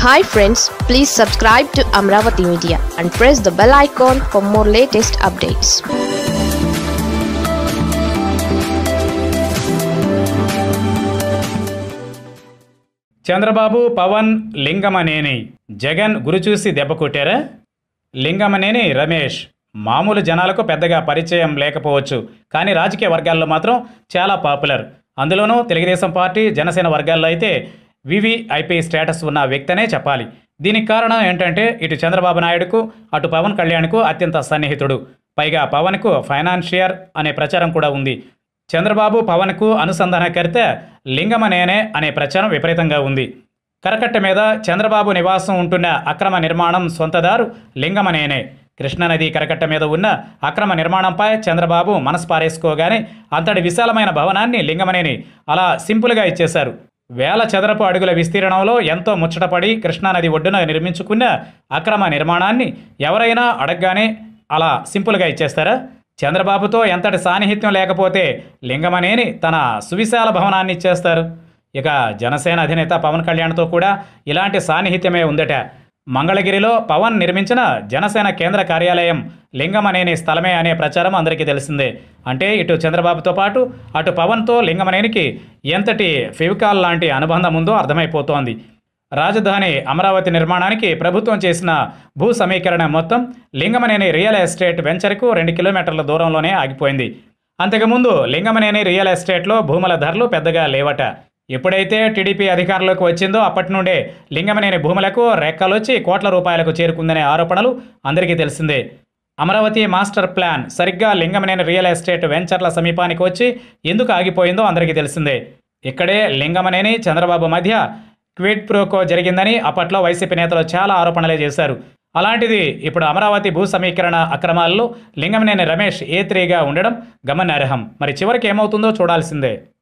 hi friends please subscribe to Amaravati media and press the bell icon for more latest updates Chandrababu Pawan Lingamaneni Jagan గురి చూసి దెబ్బ కొట్టారా లింగమనేని రమేష్ మామూలు జనాలకు పెద్దగా పరిచయం లేకపోవచ్చు కానీ రాజకీయ వర్గాల్లో మాత్రం చాలా పాపులర్ అందులోనూ తెలుగుదేశం పార్టీ జనసేన వర్గాల్లో అయితే వివిఐపి స్టేటస్ ఉన్న వ్యక్తనే చెప్పాలి దీనికి కారణం ఏంటంటే ఇటు చంద్రబాబు నాయుడుకు అటు పవన్ కళ్యాణ్కు అత్యంత సన్నిహితుడు పైగా పవన్కు ఫైనాన్షియర్ అనే ప్రచారం కూడా ఉంది చంద్రబాబు పవన్కు అనుసంధానకర్త లింగమనేనే అనే ప్రచారం విపరీతంగా ఉంది కరకట్ట మీద చంద్రబాబు నివాసం ఉంటున్న అక్రమ నిర్మాణం సొంతదారు లింగమనేనే కృష్ణానది కరకట్ట మీద ఉన్న అక్రమ నిర్మాణంపై చంద్రబాబు మనసు పారేసుకోగానే అంతటి విశాలమైన భవనాన్ని లింగమనేని అలా సింపుల్గా ఇచ్చేశారు వేల చదరపు అడుగుల విస్తీర్ణంలో ఎంతో ముచ్చటపడి కృష్ణానది ఒడ్డున నిర్మించుకున్న అక్రమ నిర్మాణాన్ని ఎవరైనా అడగగానే అలా సింపుల్గా ఇచ్చేస్తారా చంద్రబాబుతో ఎంతటి సాన్నిహిత్యం లేకపోతే లింగమనేని తన సువిశాల భవనాన్ని ఇచ్చేస్తారు ఇక జనసేన అధినేత పవన్ కళ్యాణ్తో కూడా ఇలాంటి సాన్నిహిత్యమే ఉందట మంగళగిరిలో పవన్ నిర్మించిన జనసేన కేంద్ర కార్యాలయం లింగమనేని స్థలమే అనే ప్రచారం అందరికీ తెలిసిందే అంటే ఇటు చంద్రబాబుతో పాటు అటు పవన్తో లింగమనేనికి ఎంతటి ఫెవికాల్ లాంటి అనుబంధం ఉందో అర్థమైపోతోంది రాజధాని అమరావతి నిర్మాణానికి ప్రభుత్వం చేసిన భూ సమీకరణ మొత్తం లింగమనేని రియల్ ఎస్టేట్ వెంచర్కు రెండు కిలోమీటర్ల దూరంలోనే ఆగిపోయింది అంతకుముందు లింగమనేని రియల్ ఎస్టేట్లో భూముల ధరలు పెద్దగా లేవట ఎప్పుడైతే టీడీపీ అధికారంలోకి వచ్చిందో అప్పటి నుండే లింగమనేని భూములకు రెక్కలొచ్చి కోట్ల రూపాయలకు చేరుకుందనే ఆరోపణలు అందరికీ తెలిసిందే అమరావతి మాస్టర్ ప్లాన్ సరిగ్గా లింగమనేని రియల్ ఎస్టేట్ వెంచర్ల సమీపానికి వచ్చి ఎందుకు ఆగిపోయిందో అందరికీ తెలిసిందే ఇక్కడే లింగమనేని చంద్రబాబు మధ్య క్విడ్ ప్రోకో జరిగిందని అప్పట్లో వైసీపీ నేతలు చాలా ఆరోపణలే చేశారు అలాంటిది ఇప్పుడు అమరావతి భూ సమీకరణ అక్రమాల్లో లింగమనేని రమేష్ ఏ త్రీగా ఉండడం గమనార్హం మరి చివరికి ఏమవుతుందో చూడాల్సిందే